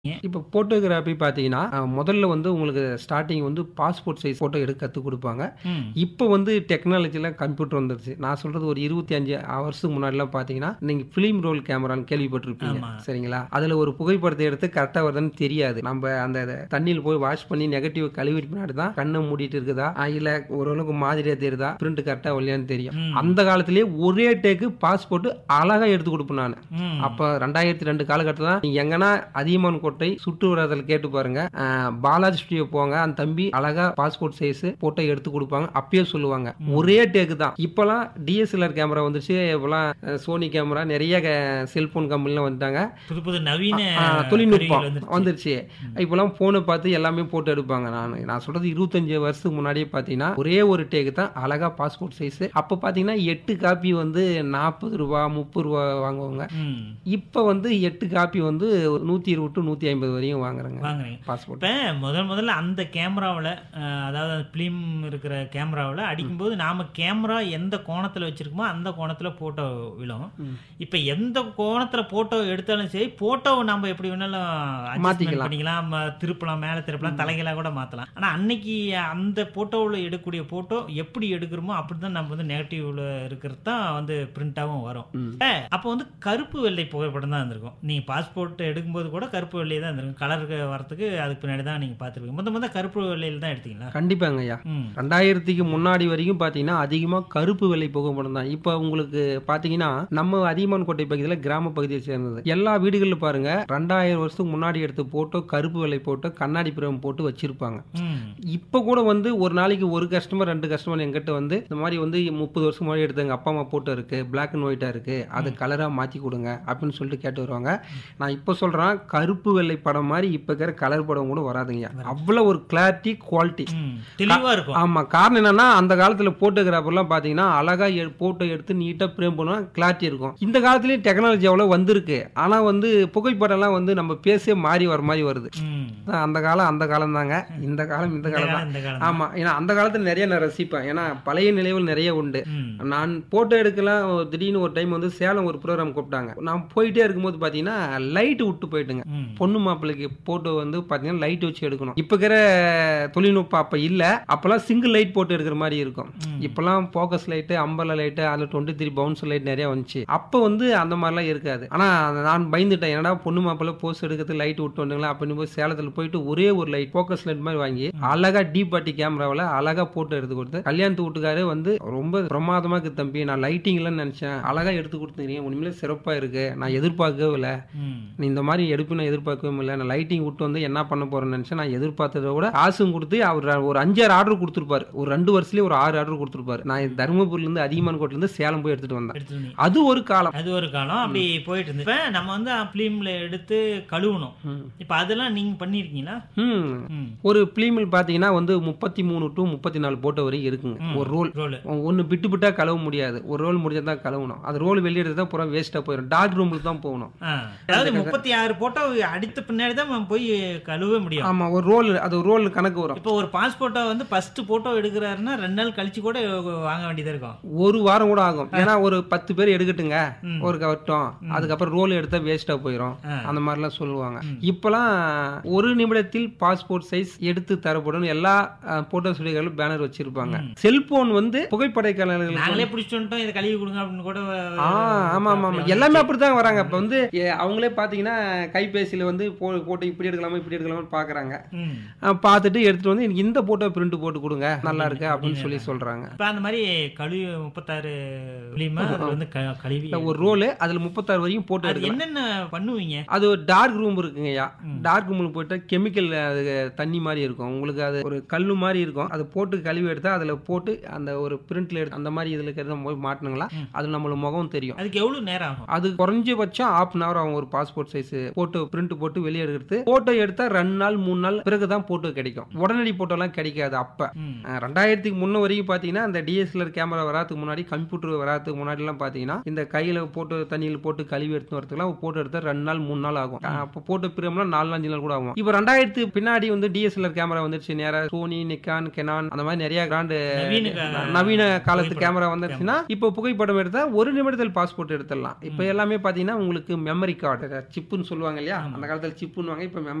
இப்போ போட்டோகிராஃபி பார்த்தீங்கன்னா, அ முதல்ல வந்து உங்களுக்கு ஸ்டார்ட்டிங் வந்து பாஸ்போர்ட் சைஸ் ஃபோட்டோ எடுக்க கத்துக் குடுப்பாங்க. ம். இப்போ வந்து டெக்னாலஜில கம்ப்யூட்டர் வந்துருச்சு. நான் சொல்றது ஒரு 25 வருஷத்துக்கு முன்னாடிலாம் பார்த்தீங்கன்னா, நீங்க ஃபிலிம் ரோல் கேமரான்னு கேள்விப்பட்டிருப்பீங்க. ஆமா. சரிங்களா? அதுல ஒரு புகைப்படத்தை எடுத்து கரெக்ட்டா வருதான்னு தெரியாது. நம்ப அந்த தண்ணீல போய் வாஷ் பண்ணி நெகட்டிவ் கழுவிட்டு பின்னாடி தான் கண்ண மூடிட்டு இருக்குதா, அ இல்ல ஓரளவுக்கு மாதிரியா தெரியுதா, பிரிண்ட் கரெக்ட்டா வரலையான்னு தெரியும். ம். அந்த காலத்திலேயே ஒரே டேக்கு பாஸ்போர்ட் அழகா எடுத்து குடுப்பேன் நானு. ம். அப்ப 2002 காலகட்டத்துல நீங்க எங்கன்னா அதியமான் கோட்டை சுற்று வட்டாரத்துல கேட்டு பாருங்க. அ பாலாஜி ஸ்டுடியோ போங்க. அந்த தம்பி அழகா பாஸ்போர்ட் சைஸ் போட்டோ எடுத்து குடுப்பாங்க. அப்பயே சொல்லுவாங்க. ஒரே டேக் தான். இப்பலாம் டிஎஸ்எல்ஆர் கேமரா வந்துருச்சு. இப்பலாம் சோனி கேமரா நெறைய செல்போன் கம்பெனிலாம் வந்துட்டாங்க. புது புது நவீன ஆ, தொழில்நுட்பம் கருவிகள் வந்துருச்சு. வந்துருச்சு. இப்பலாம் போனை பார்த்து எல்லாமே போட்டோ எடுப்பாங்க. நான் நான் சொல்றது 25 வருஷத்துக்கு முன்னாடியே பார்த்தீங்கன்னா, ஒரே ஒரு டேக் தான் அழகா பாஸ்போர்ட் சைஸ். அப்ப பார்த்தீங்கன்னா 8 காப்பி வந்து ரூ. 40 ரூ. 30 வாங்குவாங்க. ம். இப்ப வந்து 8 காப்பி வந்து 120 டு 150 வரையும் வாங்குறாங்க. வாங்குறீங்க. பாஸ்போர்ட். இப்ப முதல் முதல்ல அந்த கேமராவுல அ, அதாவது ஃபிலிம் இருக்கிற கேமராவுல அடிக்கும்போது நாம கேமரா எந்த கோணத்துல வச்சிருக்கோமோ அந்த கோணத்துல போட்டோ விழும். ம். இப்ப எந்த கோணத்துல போட்டோ எடுத்தாலும் சரி போட்டோவை நம்ம எப்படி வேணாலும் adjustment மாத்திக்கலாம். பண்ணிக்கலாம் ம, திருப்பலாம் மேல திருப்பலாம் தலைகளா கூட மாத்தலாம் ஆனா அன்னைக்கு அந்த போட்டோவில் எடுக்கக்கூடிய போட்டோ எப்படி எடுக்கிறோமோ அப்படிதான் நம்ம வந்து நெகட்டிவ்ல இருக்கிறது தான் வந்து பிரிண்டாவும் வரும் ம். இப்ப அப்போ வந்து கருப்பு வெள்ளை புகைப்படம் தான் இருந்திருக்கும் நீங்க பாஸ்போர்ட் எடுக்கும்போது கூட கருப்பு வெள்ளை தான் இருந்திருக்கும் கலருக்கு வரதுக்கு அதுக்கு பின்னாடி தான் நீங்க பார்த்துருப்பீங்க முத முத கருப்பு வெள்ளையில தான் எடுத்தீங்களா கண்டிப்பாங்க ஐயா. ம் 2000க்கு முன்னாடி வரைக்கும் பார்த்தீங்கன்னா, அதிகமா கருப்பு வெள்ளை புகைப்படம் தான். இப்ப உங்களுக்கு பார்த்தீங்கன்னா, நம்ம அதியமான் கோட்டை பகுதியில கிராம பகுதியை சேர்ந்தது. எல்லா வீடுகள்ல பாருங்க 2000 வருஷத்துக்கு முன்னாடி எடுத்த போட்டோ கருப்பு வெள்ளை போட்டோ கண்ணாடி பிரேம் போட்டு வச்சிருப்பாங்க. ம் இப்ப கூட வந்து ஒரு நாளைக்கு ஒரு கஸ்டமர் ரெண்டு கஸ்டமர் எங்கிட்ட வந்து இந்த மாதிரி வந்து 30 வருஷம் முன்னாடி எடுத்த எங்க அப்பா அம்மா போட்டோ இருக்கு பிளாக் அண்ட் ஒயிட்டா இருக்கு அது கலரா மாத்தி கொடுங்க அப்படின்னு சொல்லிட்டு கேட்டு வருவாங்க நான் இப்ப சொல்றேன் கருப்பு வெள்ளை படம் மாதிரி இப்ப இருக்கிற கலர் படம் கூட வராதுங்க அவ்வளவு ஒரு கிளாரிட்டி குவாலிட்டி ம் தெளிவா இருக்கும் ஆமா காரணம் என்னன்னா அந்த காலத்துல போட்டோகிராஃபர்லாம் பாத்தீங்கன்னா அழகா போட்டோ எடுத்து நீட்டா பிரேம் பண்ணுவாங்க கிளாரிட்டி இருக்கும் இந்த காலத்துலயும் டெக்னாலஜி அவ்வளவு வந்திருக்கு ஆனா வந்து புகைப்படம்லாம் வந்து நம்ம பேசே மாறி வர மாதிரி வருது ம் அந்த காலம் அந்த காலம் தாங்க இந்த காலம் இந்த இந்த காலம் தான் காலம் இந்த காலம் ஆமா ஏன்னா அந்த காலத்துல நிறைய நான் ரசிப்பேன் ஏன்னா பழைய நினைவுகள் நிறைய உண்டு ம் நான் போட்டோ எடுக்கலாம் திடீர்னு ஒரு டைம் வந்து சேலம் ஒரு ப்ரோக்ராம் கூப்பிட்டாங்க நான் போயிட்டே இருக்கும்போது பாத்தீங்கன்னா லைட் விட்டு போயிட்டுங்க ம் பொண்ணு மாப்பிள்ளைக்கு போட்டோ வந்து பாத்தீங்கன்னா லைட் வச்சு எடுக்கணும் இப்ப இருக்கிற தொழில்நுட்பம் அப்ப இல்ல அப்பெல்லாம் சிங்கிள் லைட் போட்டு எடுக்கிற மாதிரி இருக்கும் ம். இப்பெல்லாம் போக்கஸ் லைட் அம்பர்லா லைட் அதுல டுவெண்ட்டி த்ரீ பவுன்ஸ் லைட் நிறைய வந்துச்சு அப்ப வந்து அந்த மாதிரிலாம் இருக்காது ஆனா நான் பயந்துட்டேன் என்னடா பொண்ணு மாப்பிள்ளை போஸ்ட் எடுக்கிறது லைட் விட்டு வந்துங்களா அப்படின்னு போய் சேலத்துல போயிட்டு ஒரே ஒரு லைட் போக்கஸ் லைட் மாதிரி வாங்கி அழகா டீப் பாட்டி கேமராவில் அழகா போட்டோ எடுத்து கொடுத்து கல்யாணத்து வீட்டுக்காரு வந்து ரொம்ப பிரமாதமா இருக்கு தம்பி நான் லைட்டிங்லாம் நினைச்சேன் அழகா எடுத்து கொடுத்துருக்கீங்க உண்மையிலே சிறப்பா இருக்கு நான் எதிர்பார்க்கவே இல்லை ம் நீ இந்த மாதிரி எடுப்பு நான் எதிர்பார்க்கவே இல்லை நான் லைட்டிங் விட்டு வந்து என்ன பண்ண போறேன்னு நினைச்சேன் நான் எதிர்பார்த்ததை விட காசும் கொடுத்து அவர் ஒரு அஞ்சாறு ஆர்டர் கொடுத்துருப்பாரு ஒரு ரெண்டு வருஷத்துலயே ஒரு ஆறு ஆர்டர் கொடுத்துருப்பாரு நான் தருமபுரில இருந்து அதிகமான் கோட்டில இருந்து சேலம் போய் எடுத்துட்டு வந்தேன் எடுத்து வந்தீங்க. அது ஒரு காலம் அது ஒரு காலம் அப்படி போயிட்டு இருந்து இப்ப நம்ம வந்து ஃபிலிம்ல எடுத்து கழுவணும் ம். இப்ப அதெல்லாம் நீங்க பண்ணிருக்கீங்களா ம். ம் ஒரு பிலிமில் பாத்தீங்கன்னா வந்து முப்பத்தி மூணு டு முப்பத்தி நாலு போட்டோ வரைக்கும் இருக்குங்க ம். ஒரு ரோல் ரோல் ஒன்னு விட்டு விட்டா கழுவ முடியாது ஒரு ரோல் முடிஞ்சா தான் கழுவணும் அது ரோல் வெளியிடுறது தான் பூரா வேஸ்டா போயிடும் டார்க் ரூமுக்கு தான் போகணும் அதாவது முப்பத்தி ஆறு போட்டோ அடித்த பின்னாடி தான் நம்ம போய் கழுவ முடியும் ஆமா ஒரு ரோல் அது ரோல் கணக்கு வரும் இப்போ ஒரு பாஸ்போர்ட்டை வந்து ஃபர்ஸ்ட் போட்டோ எடுக்கிறாருன்னா ரெண்டு நாள் கழிச்சு கூட வாங்க வேண்டியதா இருக்கும் ஒரு வாரம் கூட ஆகும் ஏன்னா ஒரு பத்து பேர் எடுக்கட்டுங்க ம். ஒரு கவட்டம் அதுக்கப்புறம் ரோல் எடுத்தா வேஸ்டா போயிடும் ஆ. அந்த மாதிரிலாம் சொல்லுவாங்க இப்பெல்லாம் ஒரு நிமிடத்தில் பாஸ்போர்ட் சைஸ் எடுத்து தரப்படும் எல்லா போட்டோ ஸ்டுடியோகளும் பேனர் வச்சிருப்பாங்க செல்போன் வந்து புகைப்பட கலைஞர்களுக்கு நாங்களே பிடிச்சிட்டு வந்துட்டோம் இதை கழுவி கொடுங்க அப்படின்னு கூட ஆ, ஆமா ஆமா ஆமா எல்லாமே அப்படித்தான் வராங்க இப்ப வந்து எ, அவங்களே பாத்தீங்கன்னா கைபேசியில வந்து போ- போட்டோ இப்படி எடுக்கலாமா இப்படி எடுக்கலாமா பாக்குறாங்க ம். ஆ, பார்த்துட்டு எடுத்துட்டு வந்து எனக்கு இந்த போட்டோ பிரிண்ட் போட்டு கொடுங்க நல்லா இருக்கு அப்படின்னு சொல்லி சொல்றாங்க இப்ப அந்த மாதிரி கழுவி முப்பத்தாறு பிலிமா அது வந்து க- கழுவி இல்ல, ஒரு ரோல் அதுல முப்பத்தாறு வரைக்கும் போட்டோ அது எடுக்கலாம் என்னென்ன பண்ணுவீங்க அது ஒரு டார்க் ரூம் இருக்குங்கய்யா டார்க் ரூம்ல போயிட்டா கெமிக்கல் அது தண்ணி மாதிரி இருக்கும் உங்களுக்கு அது ஒரு கல்லு மாதிரி இருக்கும் அதை போட்டு கழுவி எடுத்தா அதுல போட்டு அந்த ஒரு பிரிண்ட்ல எடுத்து அந்த மாதிரி இதுல இருக்கிறத போய் மாட்டினுங்களா அது நம்மளுக்கு முகம் தெரியும் அதுக்கு எவ்வளவு நேரம் ஆகும் அது குறைஞ்சபட்சம் ஹாஃப் அன் ஹவர் ஆகும் ஒரு பாஸ்போர்ட் சைஸ் போட்டோ பிரிண்ட் போட்டு வெளியே எடுக்கிறது போட்டோ எடுத்தா ரெண்டு நாள் மூணு நாள் பிறகுதான் போட்டோ கிடைக்கும் உடனடி போட்டோ எல்லாம் கிடைக்காது அப்ப ம். அஹ் ரெண்டாயிரத்துக்கு முன்ன வரைக்கும் பாத்தீங்கன்னா அந்த டிஎஸ்எல்ஆர் கேமரா வராதுக்கு முன்னாடி கம்ப்யூட்டர் வராதுக்கு முன்னாடி எல்லாம் பாத்தீங்கன்னா இந்த கையில போட்டு தண்ணியில் போட்டு கழுவி எடுத்து வரதுக்குலாம் போட்டோ எடுத்தா ரெண்டு நாள் மூணு நாள் ஆகும் அஹ் அப்போ போட்டோ பிரேம்னா நாலு அஞ்சு நாள் கூட ஆகும் இப்போ ரெண்டாயிரத்து பின்னாடி வந்து டிஎஸ்எல்ஆர் கேமரா வந்துருச்சு நேரா சோனி நிக்கான் கெனான் அந்த மாதிரி நிறைய பிராண்டு நவீன கா- நவீன காலத்து கேமரா வந்துருச்சுன்னா இப்போ புகைப்படம் எடுத்தா ஒரு நிமிடத்தில் பாஸ்போர்ட் எடுத்துடலாம் இப்போ எல்லாமே பாத்தீங்கன்னா உங்களுக்கு மெமரி கார்டு சிப்புன்னு சொல்லுவாங்க இல்லையா அந்த காலத்தில் சிப்புன்னுவாங்க இப்போ மெமரி